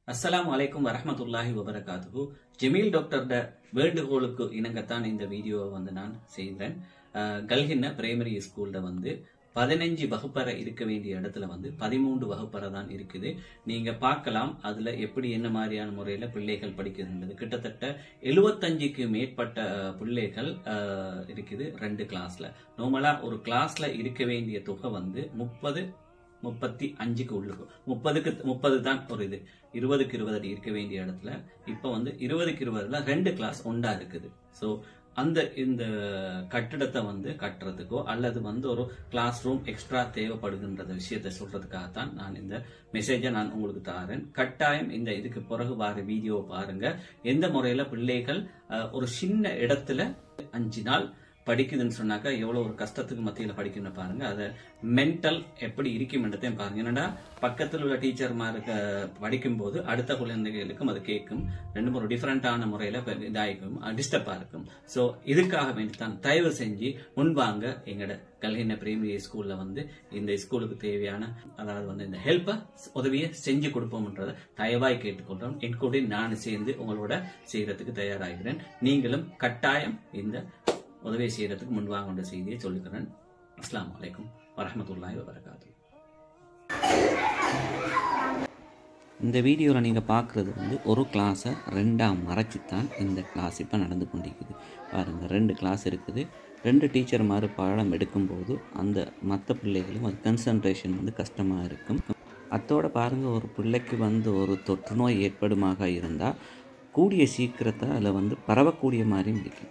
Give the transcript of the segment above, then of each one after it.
அஸ்ஸலாமு அலைக்கும் வரஹ்மத்துல்லாஹி வபரகாத்துஹு ஜமீல் டாக்டர்ட வேண்டுகோளுக்கு இணங்கத்தான் இந்த வீடியோவை வந்து நான் செய்கிறேன் அஹ், கல்கின்ன பிரைமரி ஸ்கூல்ல வந்து பதினஞ்சு வகுப்பறை இருக்க வேண்டிய இடத்துல வந்து பதிமூன்று வகுப்பறை தான் இருக்குது நீங்க பார்க்கலாம் அதுல எப்படி என்ன மாதிரியான முறையில பிள்ளைகள் படிக்குதுன்றது கிட்டத்தட்ட எழுபத்தஞ்சுக்கு மேற்பட்ட அஹ், பிள்ளைகள் அஹ், இருக்குது ரெண்டு கிளாஸ்ல நார்மலா ஒரு கிளாஸ்ல இருக்க வேண்டிய தொகை வந்து முப்பது முப்பத்தி அஞ்சுக்கு உள்ளுக்கு முப்பதுக்கு முப்பது தான் ஒரு இது இருபதுக்கு இருபது அடி இருக்க வேண்டிய இடத்துல இப்போ வந்து இருபதுக்கு இருபதுல ரெண்டு கிளாஸ் ஒண்டா இருக்குது ஸோ அந்த இந்த கட்டிடத்தை வந்து கட்டுறதுக்கோ அல்லது வந்து ஒரு கிளாஸ் ரூம் எக்ஸ்ட்ரா தேவைப்படுகின்ற விஷயத்தை சொல்றதுக்காகத்தான் நான் இந்த மெசேஜை நான் உங்களுக்கு தாரேன் கட்டாயம் இந்த இதுக்கு பிறகு வார வீடியோவை பாருங்க எந்த முறையில பிள்ளைகள் அஹ், ஒரு சின்ன இடத்துல அஞ்சு நாள் படிக்குதுன்னு சொன்னாக்கா எவ்வளவு ஒரு கஷ்டத்துக்கு மத்தியில படிக்கணும்னு பாருங்க அதை மென்டல் எப்படி இருக்கும்ன்றதையும் பாருங்க என்னடா பக்கத்தில் உள்ள டீச்சர்மாருக்கு படிக்கும்போது அடுத்த குழந்தைகளுக்கும் அது கேட்கும் ரெண்டு மூணு டிஃப்ரெண்டான முறையில இப்ப இதாயிருக்கும் டிஸ்டர்பா இருக்கும் ஸோ இதுக்காக வேண்டி தான் தயவு செஞ்சு முன்வாங்க எங்கட கல்கின பிரைமரி ஸ்கூல்ல வந்து இந்த ஸ்கூலுக்கு தேவையான அதாவது வந்து இந்த ஹெல்ப்பை உதவியை செஞ்சு கொடுப்போம்ன்றதை தயவாய் கேட்டுக்கொள்றோம் என் கூட நான் சேர்ந்து உங்களோட செய்யறதுக்கு தயாராகிறேன் நீங்களும் கட்டாயம் இந்த உதவி செய்யறதுக்கு முன்வாங்க செய்தியை சொல்லுகிறேன் அஸ்ஸலாமு அலைக்கும் வரஹ்மத்துல்லாஹி வபரகாத்து இந்த வீடியோவில் நீங்கள் பார்க்குறது வந்து ஒரு கிளாஸை ரெண்டாக மறைச்சி தான் இந்த கிளாஸ் இப்போ நடந்து கொண்டிருக்குது பாருங்கள் ரெண்டு கிளாஸ் இருக்குது ரெண்டு டீச்சர் மாதிரி பாடம் எடுக்கும்போது அந்த மற்ற பிள்ளைகளும் அது கன்சன்ட்ரேஷன் வந்து கஷ்டமாக இருக்கும் அத்தோட பாருங்கள் ஒரு பிள்ளைக்கு வந்து ஒரு தொற்று நோய் ஏற்படுமாக இருந்தால் கூடிய சீக்கிரத்தை அதில் வந்து பரவக்கூடிய மாதிரியும் இருக்கும்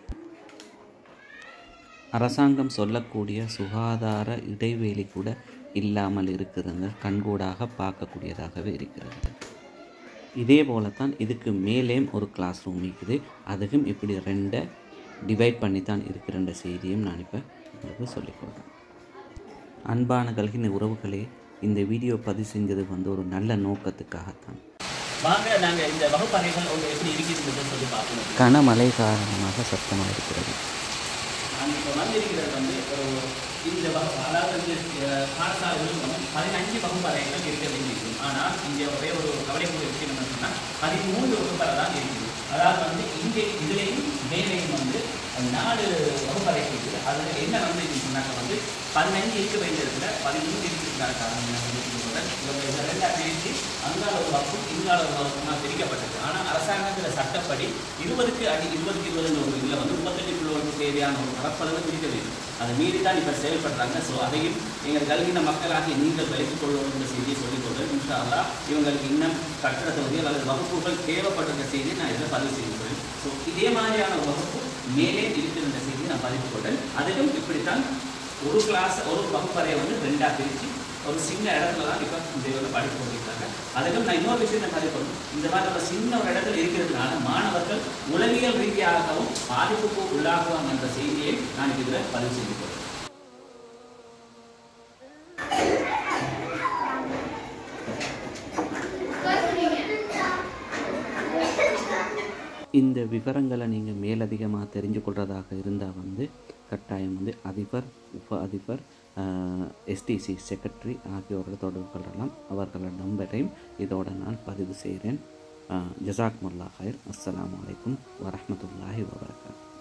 அரசாங்கம் சொல்லக்கூடிய சுகாதார இடைவெளி கூட இல்லாமல் இருக்கிறது கண்கூடாக பார்க்கக்கூடியதாகவே இருக்கிறது இதே போல தான் இதுக்கு மேலேயும் ஒரு கிளாஸ் ரூம் இருக்குது அதுக்கும் இப்படி ரெண்டை டிவைட் பண்ணி தான் இருக்கிற செய்தியும் நான் இப்போ உங்களுக்கு சொல்லிக்கொள்கிறேன் அன்பான கல்கின உறவுகளே இந்த வீடியோ பதிவு செஞ்சது வந்து ஒரு நல்ல நோக்கத்துக்காகத்தான் வாங்க நாங்க இந்த வகுப்பறைகள் அவங்க எப்படி இருக்குதுன்னு சொல்லி பார்க்கணும் கனமழை காரணமாக சத்தமாக இருக்கிறது நான் இப்போ வந்திருக்கிறது வந்து ஒரு இந்த வகு அதாவது வந்து அஹ், பாடசாலைகளும் வந்து பதினஞ்சு வகுப்பறைகள் இருக்க வேண்டியிருக்கும் ஆனால் இங்கே ஒரே ஒரு கவலைக்குரிய விஷயம் என்னன்னு சொன்னால் பதிமூன்று வகுப்பறை தான் இருக்குது அதாவது வந்து இங்கே இதுலேயும் மேலேயும் வந்து நாலு வகுப்பறைகள் இருக்குது அதில் என்ன வந்து சொன்னாக்க வந்து பதினஞ்சு இருக்க வேண்டிய இடத்துல பதிமூணு இருக்கிறதுக்கான காரணம் என்ன சொல்லி சொல்றேன். இவங்க இதை ரெண்டா பிரித்து அங்கால ஒரு வகுப்பு இங்கால ஒரு வகுப்புனா பிரிக்கப்பட்டது ஆனால் அரசாங்கத்தில் சட்டப்படி இருபதுக்கு அடி இருபதுக்கு இருபதுன்னு ஒரு இதில் வந்து முப்பத்தெட்டு கிலோவுக்கு தேவையான ஒரு பரப்பளவு பிரிக்க வேண்டும் அதை மீறி தான் இப்போ செயல்படுறாங்க ஸோ அதையும் எங்கள் கல்வின மக்களாகிய நீங்கள் விலைக்கு கொள்ளணும் என்ற செய்தியை சொல்லிக் கொள்கிறேன் இன்ஷா அல்லாஹ் இவங்களுக்கு இன்னும் கட்டட தொகுதி அல்லது வகுப்புகள் தேவைப்பட்ட செய்தியை நான் இதில் பதிவு செய்து கொள்கிறேன் ஸோ இதே மாதிரியான ஒரு வகுப்பு மேலே இருக்கிற செய்தியை நான் பதிவு கொள்கிறேன் அதிலும் இப்படித்தான் ஒரு கிளாஸ் ஒரு வகுப்பறையை வந்து ரெண்டா பிரித்து ஒரு சின்ன இடத்துல தான் இப்போ இந்த இவங்க படிப்பு கொண்டிருக்காங்க அதுக்கும் நான் இன்னொரு விஷயத்தை பதிவு பண்ணணும் இந்த மாதிரி ஒரு சின்ன ஒரு இடத்துல இருக்கிறதுனால மாணவர்கள் உளவியல் ரீதியாகவும் பாதிப்புக்கு உள்ளாகுவாங்க என்ற செய்தியை நான் இதில் பதிவு செய்து கொள்கிறேன் இந்த விவரங்களை நீங்கள் மேலதிகமாக தெரிஞ்சு கொள்றதாக இருந்தால் வந்து கட்டாயம் வந்து அதிபர் உப அதிபர் எஸ்டிசி செக்ரட்டரி ஆகியோரோட தொடர்பு கொள்ளலாம் அவர்களோட நம்பரையும் இதோட நான் பதிவு செய்கிறேன் ஜசாக் முல்லா ஹைர் அஸ்ஸலாமு அலைக்கும் வரஹ்மத்துல்லாஹி வபரகாத்